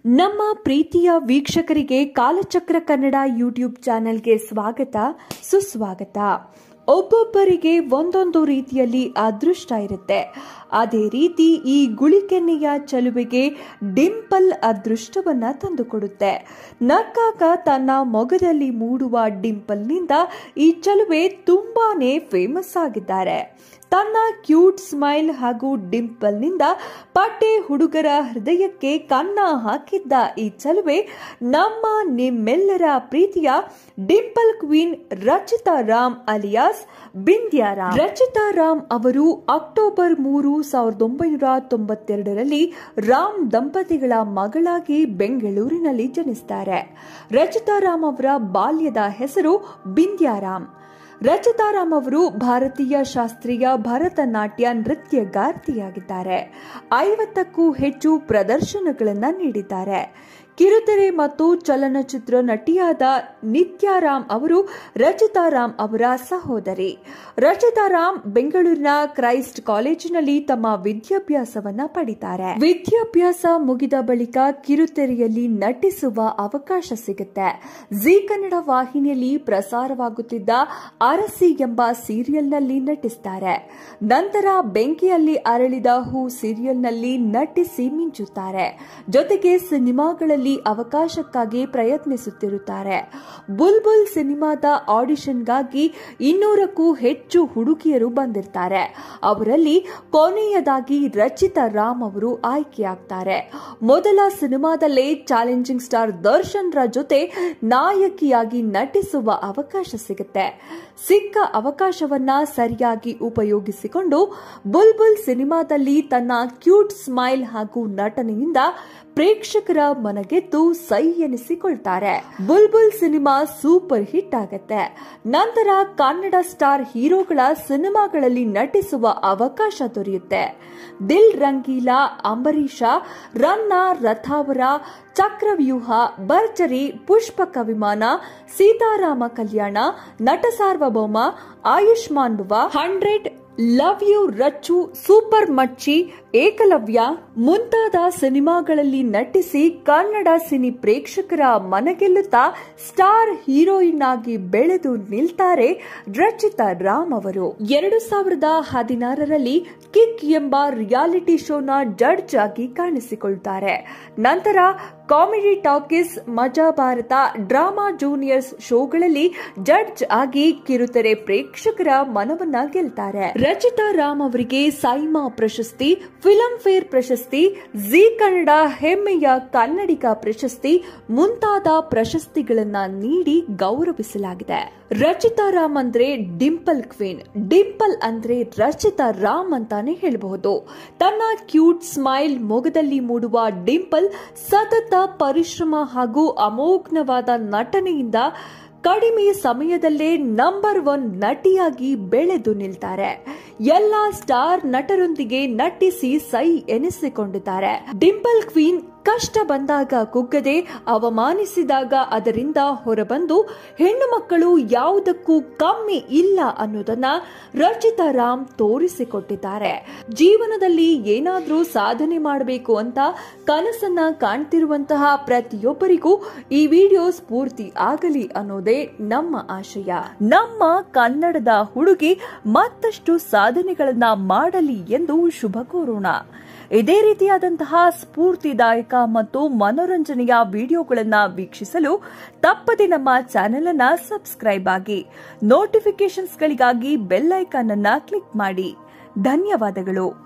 ನಮ್ಮ ಪ್ರೀತಿಯ ವೀಕ್ಷಕರಿಗೆ ಕಾಲಚಕ್ರ ಕನ್ನಡ ಯೂಟ್ಯೂಬ್ ಚಾನೆಲ್ಗೆ ಸ್ವಾಗತ ಸುಸ್ವಾಗತ ಒಬ್ಬೊಬ್ಬರಿಗೆ ಒಂದೊಂದು ರೀತಿಯಲ್ಲಿ ಅದೃಷ್ಟ ಇರುತ್ತೆ ಅದೇ ರೀತಿ ಈ ಗುಳಿಕೆನ್ನೆಯ ಚಲುವೆಗೆ ಡಿಂಪಲ್ ಅದೃಷ್ಟವನ್ನ ತಂದುಕೊಡುತ್ತೆ ನಕ್ಕಾಗ ತನ್ನ ಮೊಗದಲ್ಲಿ ಮೂಡುವ ಡಿಂಪಲ್ನಿಂದ ಈ ಚಲುವೆ ತುಂಬಾನೇ ಫೇಮಸ್ ಆಗಿದ್ದಾರೆ ತನ್ನ ಕ್ಯೂಟ್ ಸ್ಮೈಲ್ ಹಾಗೂ ಡಿಂಪಲ್ನಿಂದ ಪಟ್ಟೆ ಹುಡುಗರ ಹೃದಯಕ್ಕೆ ಕನ್ನ ಹಾಕಿದ್ದ ಈ ಚಲುವೆ ನಮ್ಮ ನಿಮ್ಮೆಲ್ಲರ ಪ್ರೀತಿಯ dimple queen Rachita Ram alias Bindya Ram Rachita Ram ಅವರು ಅಕ್ಟೋಬರ್ ಮೂರು ಸಾವಿರದ ಒಂಬೈನೂರ ತೊಂಬತ್ತೆರಡರಲ್ಲಿ ರಾಮ್ ದಂಪತಿಗಳ ಮಗಳಾಗಿ ಬೆಂಗಳೂರಿನಲ್ಲಿ ಜನಿಸ್ತಾರೆ ರಚಿತಾ ರಾಮ್ ಅವರ ಬಾಲ್ಯದ ಹೆಸರು ಬಿಂದ್ಯಾ ರಾಮ್ ರಚಿತಾರಾಮ್ ಅವರು ಭಾರತೀಯ ಶಾಸ್ತ್ರೀಯ ಭರತನಾಟ್ಯ ನೃತ್ಯಗಾರ್ತಿಯಾಗಿದ್ದಾರೆ ಐವತ್ತಕ್ಕೂ ಹೆಚ್ಚು ಪ್ರದರ್ಶನಗಳನ್ನು ನೀಡಿದ್ದಾರೆ ಕಿರುತೆರೆ ಮತ್ತು ಚಲನಚಿತ್ರ ನಟಿಯಾದ ನಿತ್ಯಾರಾಮ್ ಅವರು ರಚಿತಾರಾಮ್ ಅವರ ಸಹೋದರಿ ರಚಿತಾರಾಮ್ ಬೆಂಗಳೂರಿನ ಕ್ರೈಸ್ಟ್ ಕಾಲೇಜಿನಲ್ಲಿ ತಮ್ಮ ವಿದ್ಯಾಭ್ಯಾಸವನ್ನ ಪಡಿತಾರೆ ವಿದ್ಯಾಭ್ಯಾಸ ಮುಗಿದ ಬಳಿಕ ಕಿರುತೆರೆಯಲ್ಲಿ ನಟಿಸುವ ಅವಕಾಶ ಸಿಗುತ್ತೆ ಜಿ ಕನ್ನಡ ವಾಹಿನಿಯಲ್ಲಿ ಪ್ರಸಾರವಾಗುತ್ತಿದ್ದ ಅರಸಿ ಎಂಬ ಸೀರಿಯಲ್ನಲ್ಲಿ ನಟಿಸ್ತಾರೆ ನಂತರ ಬೆಂಕಿಯಲ್ಲಿ ಅರಳಿದ ಹೂ ಸೀರಿಯಲ್ನಲ್ಲಿ ನಟಿಸಿ ಮಿಂಚುತ್ತಾರೆ ಜೊತೆಗೆ ಸಿನಿಮಾಗಳಲ್ಲಿ ಅವಕಾಶಕ್ಕಾಗಿ ಪ್ರಯತ್ನಿಸುತ್ತಿರುತ್ತಾರೆ ಬುಲ್ಬುಲ್ ಸಿನಿಮಾದ ಆಡಿಷನ್ಗಾಗಿ ಇನ್ನೂರಕ್ಕೂ ಹೆಚ್ಚು ಹುಡುಗಿಯರು ಬಂದಿರ್ತಾರೆ ಅವರಲ್ಲಿ ಕೊನೆಯದಾಗಿ ರಚಿತಾ ರಾಮ್ ಅವರು ಆಯ್ಕೆಯಾಗ್ತಾರೆ ಮೊದಲ ಸಿನಿಮಾದಲ್ಲೇ ಚಾಲೆಂಜಿಂಗ್ ಸ್ಟಾರ್ ದರ್ಶನ್ ರ ಜೊತೆ ನಾಯಕಿಯಾಗಿ ನಟಿಸುವ ಅವಕಾಶ ಸಿಗುತ್ತೆ ಸಿಕ್ಕ ಅವಕಾಶವನ್ನ ಸರಿಯಾಗಿ ಉಪಯೋಗಿಸಿಕೊಂಡು ಬುಲ್ಬುಲ್ ಸಿನಿಮಾದಲ್ಲಿ ತನ್ನ ಕ್ಯೂಟ್ ಸ್ಮೈಲ್ ಹಾಗೂ ನಟನೆಯಿಂದ ಪ್ರೇಕ್ಷಕರ ಮನಗೆದ್ದು ಸೈ ಎನಿಸಿಕೊಳ್ತಾರೆ ಬುಲ್ಬುಲ್ ಸಿನಿಮಾ ಸೂಪರ್ ಹಿಟ್ ಆಗತ್ತೆ ನಂತರ ಕನ್ನಡ ಸ್ಟಾರ್ ಹೀರೋಗಳ ಸಿನಿಮಾಗಳಲ್ಲಿ ನಟಿಸುವ ಅವಕಾಶ ದೊರೆಯುತ್ತೆ ದಿಲ್ ರಂಗೀಲಾ ಅಂಬರೀಷ ರನ್ನ ರಥಾವರ ಚಕ್ರವ್ಯೂಹ ಭರ್ಜರಿ ಪುಷ್ಪಕ ವಿಮಾನ ಸೀತಾರಾಮ ಕಲ್ಯಾಣ ನಟ Saarvabhouma Ayushman Bhava hundred love you Rachchu super Machi Ekalavya ಮುಂತಾದ ಸಿನಿಮಾಗಳಲ್ಲಿ ನಟಿಸಿ ಕನ್ನಡ ಸಿನಿ ಪ್ರೇಕ್ಷಕರ ಮನಗೆಲ್ಲುತ್ತಾ ಸ್ಟಾರ್ ಹೀರೋಯಿನ್ ಆಗಿ ಬೆಳೆದು ನಿಲ್ತಾರೆ ರಚಿತಾ ರಾಮ್ ಅವರು ಎರಡು ಸಾವಿರದ ಹದಿನಾರರಲ್ಲಿ ಕಿಕ್ ಎಂಬ ರಿಯಾಲಿಟಿ ಶೋನ ಜಡ್ಜ್ ಆಗಿ ಕಾಣಿಸಿಕೊಳ್ತಾರೆ ನಂತರ comedy talkies Majaa Bharata drama juniors ಶೋಗಳಲ್ಲಿ ಜಡ್ಜ್ ಆಗಿ ಕಿರುತೆರೆ ಪ್ರೇಕ್ಷಕರ ಮನವನ್ನ ಗೆಲ್ತಾರೆ ರಚಿತಾ ರಾಮ್ ಅವರಿಗೆ ಸೈಮಾ ಪ್ರಶಸ್ತಿ ಫಿಲಂ ಫೇರ್ ಪ್ರಶಸ್ತಿ ಜಿ ಕನ್ನಡ ಹೆಮ್ಮೆಯ ಕನ್ನಡಿಗ ಪ್ರಶಸ್ತಿ ಮುಂತಾದ ಪ್ರಶಸ್ತಿಗಳನ್ನ ನೀಡಿ ಗೌರವಿಸಲಾಗಿದೆ ರಚಿತಾ ರಾಮ್ ಅಂದ್ರೆ ಡಿಂಪಲ್ ಕ್ವೀನ್ ಡಿಂಪಲ್ ಅಂದ್ರೆ ರಚಿತಾ ರಾಮ್ ಅಂತಾನೆ ಹೇಳಬಹುದು ತನ್ನ ಕ್ಯೂಟ್ ಸ್ಮೈಲ್ ಮೊಗದಲ್ಲಿ ಮೂಡುವ ಡಿಂಪಲ್ ಸತತ ಪರಿಶ್ರಮ ಹಾಗೂ ಅಮೋಘ್ನವಾದ ನಟನೆಯಿಂದ ಕಡಿಮೆ ಸಮಯದಲ್ಲೇ ನಂಬರ್ ಒನ್ ನಟಿಯಾಗಿ ಬೆಳೆದು ನಿಲ್ತಾರೆ ಎಲ್ಲ ಸ್ಟಾರ್ ನಟರೊಂದಿಗೆ ನಟಿಸಿ ಸೈ ಎನಿಸಿಕೊಂಡಿದ್ದಾರೆ ಡಿಂಪಲ್ ಕ್ವೀನ್ ಕಷ್ಟ ಬಂದಾಗ ಕುಗ್ಗದೆ ಅವಮಾನಿಸಿದಾಗ ಅದರಿಂದ ಹೊರಬಂದು ಹೆಣ್ಣು ಮಕ್ಕಳು ಯಾವುದಕ್ಕೂ ಕಮ್ಮಿ ಇಲ್ಲ ಅನ್ನೋದನ್ನ ರಚಿತಾ ರಾಮ್ ತೋರಿಸಿಕೊಟ್ಟಿದ್ದಾರೆ ಜೀವನದಲ್ಲಿ ಏನಾದ್ರೂ ಸಾಧನೆ ಮಾಡಬೇಕು ಅಂತ ಕನಸನ್ನ ಕಾಣ್ತಿರುವಂತಹ ಪ್ರತಿಯೊಬ್ಬರಿಗೂ ಈ ವಿಡಿಯೋ ಸ್ಫೂರ್ತಿ ಆಗಲಿ ಅನ್ನೋದೇ ನಮ್ಮ ಆಶಯ ನಮ್ಮ ಕನ್ನಡದ ಹುಡುಗಿ ಮತ್ತಷ್ಟು ಸಾಧನೆಗಳನ್ನ ಮಾಡಲಿ ಎಂದು ಶುಭ ಕೋರೋಣ ಇದೇ ರೀತಿಯಾದಂತಹ ಸ್ಫೂರ್ತಿದಾಯಕ ಮತ್ತು ಮನೋರಂಜನೆಯ ವಿಡಿಯೋಗಳನ್ನು ವೀಕ್ಷಿಸಲು ತಪ್ಪದೆ ನಮ್ಮ ಚಾನೆಲ್ ಅನ್ನ ಸಬ್ಸ್ಕ್ರೈಬ್ ಆಗಿ ನೋಟಿಫಿಕೇಶನ್ಸ್ಗಳಿಗಾಗಿ ಬೆಲ್ ಐಕಾನ್ ಅನ್ನ ಕ್ಲಿಕ್ ಮಾಡಿ ಧನ್ಯವಾದಗಳು